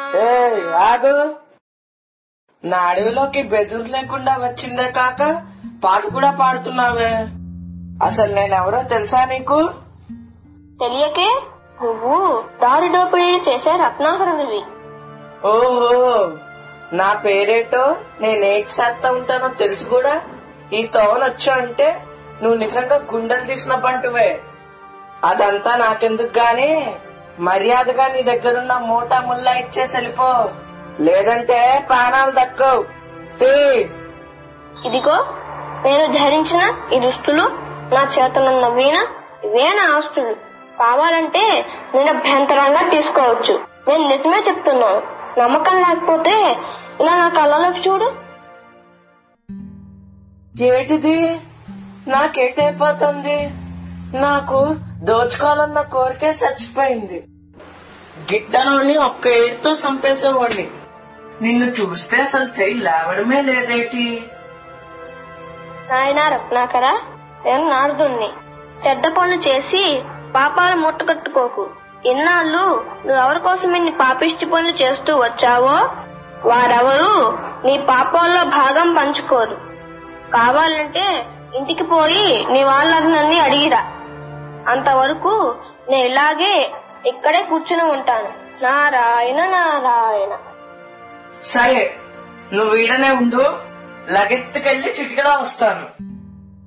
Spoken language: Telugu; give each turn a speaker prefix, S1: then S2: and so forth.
S1: ఏ ఆగు నా అడవిలోకి బెదురు లేకుండా వచ్చిందే కాక పాట కూడా పాడుతున్నావే అసలు నేనెవరో తెలుసా నీకు
S2: తెలియకే నువ్వు దారి దోపిడీలు చేసే రత్నాకరునివి
S1: ఓహో నా పేరేటో నేనేటి చేస్తా ఉంటానో తెలుసు కూడా ఈ తోవనొచ్చు అంటే నువ్వు నిజంగా గుండెలు తీసిన పంటువే అదంతా నాకెందుకు గాని మర్యాదగా నీ దగ్గరున్న మూటా ముల్లా ఇచ్చేసి వెళ్ళిపో లేదంటే ప్రాణాలు దక్కవు తీ
S2: ఇదిగో నేను ధరించిన ఈ దుస్తులు నా చేతనున్న వీణ ఇవే నా ఆస్తులు కావాలంటే నేను అభ్యంతరంగా తీసుకోవచ్చు నేను నిజమే చెప్తున్నాను నమ్మకం లేకపోతే ఇలా నా కళ్ళలోకి చూడు
S1: ఏటిది నాకేటైపోతుంది నాకు దోచుకోవాలన్న కోరికే చచ్చిపోయింది గిట్టనోని ఒక్క ఏడుతో చంపేసేవాడిని నిన్ను చూస్తే అసలు చెయ్యి లేవడమే లేదేటి
S2: నాయనా రత్నాకర నేను నారదుణ్ణి చెడ్డ పనులు చేసి పాపాలు ముట్టకట్టుకోకు ఇన్నాళ్ళు నువ్వు ఎవరి కోసం ఇన్ని పాపిష్టి పనులు చేస్తూ వచ్చావో వారెవరు నీ పాపాల్లో భాగం పంచుకోరు కావాలంటే ఇంటికి పోయి నీ వాళ్ళందరినీ అడిగిరా అంతవరకు నేను ఇలాగే ఇక్కడే కూర్చుని ఉంటాను నారాయణ నారాయణ
S1: సరే నువ్వు ఈడనే ఉండు లగెత్తుకెళ్లి చిటికలా వస్తాను